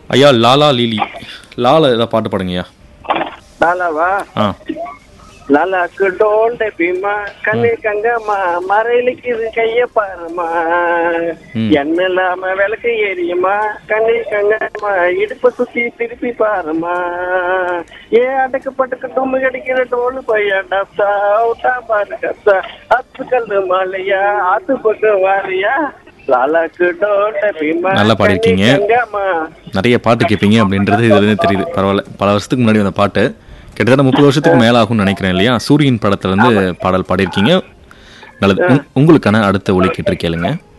ஐயா லாலா லீலி லால ஏதாவது பாட்டு பாடுங்கய்யா லாலாவா ஆ லாலாக்கு டோண்ட பீமா கண்ணு கங்கம்மா மறையிலுக்கு கைய பாருமா ம். எண்ணெய் இல்லாம விளக்கு எரியுமா கண்ணு கங்கம்மா இடுப்ப சுத்தி திருப்பி பாருமா ஏன் அடக்கு பட்டுக்கு தும்மு கடிக்கிற டோலு பையா டப்சா அவுட்டா பாரு கப்சா அத்து கல்லு மாலையா ஆத்து பக்கம் வாரியா லாலாக்கு டோண்ட பீமா நல்லா பாடியிருக்கீங்க. கண்ணு கங்கம்மா நிறைய பாட்டு கேட்பீங்க அப்படின்றது இதுலேருந்து தெரியுது பரவாயில்ல பல வருஷத்துக்கு முன்னாடி வந்த பாட்டு கிட்டத்தட்ட முப்பது வருஷத்துக்கு மேல ஆகும்னு நினைக்கிறேன் இல்லையா சூரியன் படத்துல இருந்து பாடல் பாடியிருக்கீங்க நல்லது உங்- உங்களுக்கான அடுத்த ஒலி கேட்டு கேளுங்க